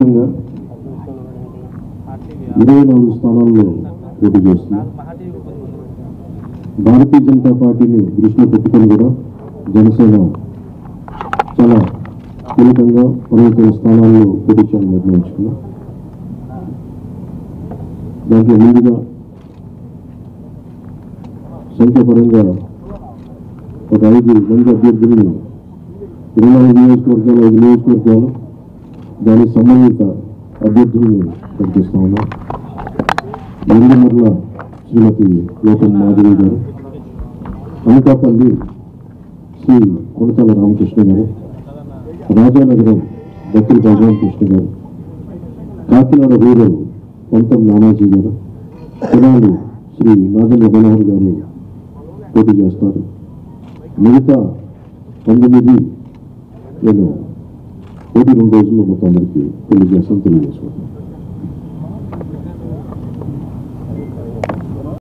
ముఖ్యంగా ఇరవై నాలుగు స్థానాల్లో పోటీ చేస్తున్నారు భారతీయ జనతా పార్టీని దృష్టిలో పెట్టుకొని కూడా జనసేన చాలా కీలకంగా పర్వతన స్థానాల్లో పోటీ చేయాలని నిర్ణయించుకున్నాం దాంట్లో ముందుగా సంఖ్యాపరంగా ఒక ఐదు మంది అభ్యర్థుల్ని ఇరవై నాలుగు నియోజకవర్గాలు ఐదు నియోజకవర్గాలు దానికి సంబంధిత అభ్యర్థుల్ని ప్రకటిస్తా ఉన్నాం మందమర్ల శ్రీమతి లోకం మాధవి గారు అనకాపల్లి శ్రీ కొనతాల రామకృష్ణ గారు రాజానగరం బక్రి భగవాన్ కృష్ణ గారు కాకినాడ రూరల్ పొంతం నానాజీ గారు తెనాలి శ్రీ నాగల్య మనోహర్ గారు పోటీ చేస్తారు మిగతా పంతొమ్మిది నేను పోటీ రెండు రోజుల్లో మొత్తం అందరికీ తెలియజేస్తాను తెలియజేసుకుంటాను